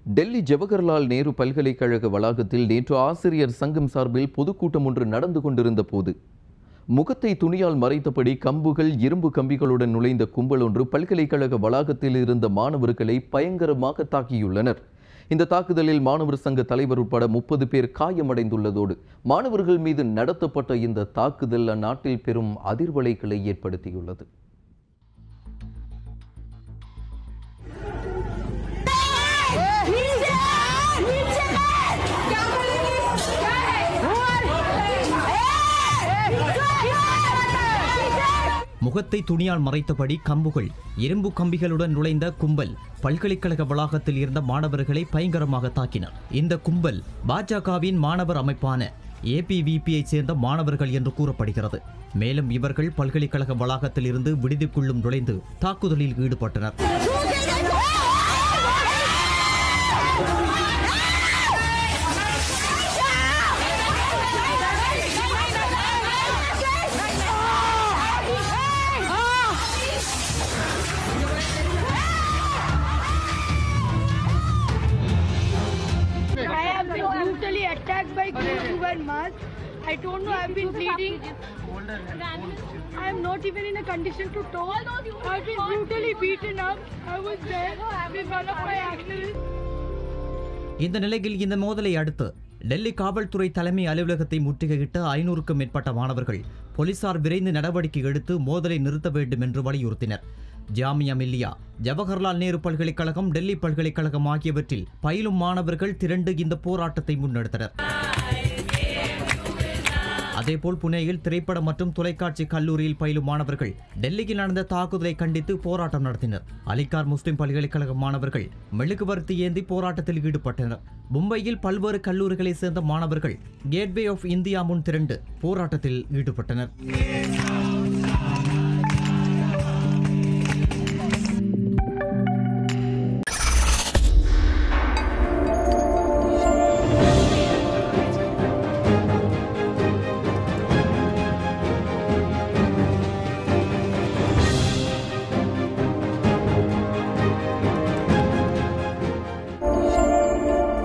டெல்லி ஜவஹர்லால் நேரு பல்கலைக்கழக வளாகத்தில் நேற்று ஆசிரியர் சங்கம் சார்பில் பொதுக்கூட்டம் ஒன்று நடந்து கொண்டிருந்த போது முகத்தை துணியால் மறைத்தபடி கம்புகள் இரும்பு கம்பிகளுடன் நுழைந்த கும்பல் ஒன்று பல்கலைக்கழக வளாகத்தில் இருந்த மாணவர்களை பயங்கரமாக தாக்கியுள்ளனர் இந்த தாக்குதலில் மாணவர் சங்க தலைவர் உட்பட முப்பது பேர் காயமடைந்துள்ளதோடு மாணவர்கள் மீது நடத்தப்பட்ட இந்த தாக்குதல் அந்நாட்டில் பெரும் அதிர்வலைகளை ஏற்படுத்தியுள்ளது முகத்தை துணியால் மறைத்தபடி கம்புகள் இரும்பு கம்பிகளுடன் நுழைந்த கும்பல் பல்கலைக்கழக வளாகத்தில் இருந்த மாணவர்களை பயங்கரமாக தாக்கினர் இந்த கும்பல் பாஜகவின் மாணவர் அமைப்பான ஏபிவிபியை சேர்ந்த மாணவர்கள் என்று கூறப்படுகிறது மேலும் இவர்கள் பல்கலைக்கழக வளாகத்தில் இருந்து விடுதிக்குள்ளும் நுழைந்து தாக்குதலில் ஈடுபட்டனர் I have been brutally attacked by girls who wear masks. I don't know, I've been bleeding. I am not even in a condition to talk. I've been brutally beaten up. I was there with one of my activists. இந்த நிலையில் இந்த மோதலை அடுத்து டெல்லி காவல்துறை தலைமை அலுவலகத்தை முற்றுகையிட்ட ஐநூறுக்கும் மேற்பட்ட மாணவர்கள் போலீசார் விரைந்து நடவடிக்கை எடுத்து மோதலை நிறுத்த வேண்டும் என்று வலியுறுத்தினர் ஜாமியா மில்லியா ஜவஹர்லால் நேரு பல்கலைக்கழகம் டெல்லி பல்கலைக்கழகம் ஆகியவற்றில் பயிலும் மாணவர்கள் திரண்டு இந்த போராட்டத்தை முன்னெடுத்தனர் அதேபோல் புனேயில் திரைப்பட மற்றும் தொலைக்காட்சி கல்லூரியில் பயிலும் மாணவர்கள் டெல்லியில் நடந்த தாக்குதலை கண்டித்து போராட்டம் நடத்தினர் அலிகார் முஸ்லிம் பல்கலைக்கழக மாணவர்கள் மெழுகுவர்த்தி ஏந்தி போராட்டத்தில் ஈடுபட்டனர் மும்பையில் பல்வேறு கல்லூரிகளைச் சேர்ந்த மாணவர்கள் கேட்வே ஆஃப் இந்தியா முன் திரண்டு போராட்டத்தில் ஈடுபட்டனர்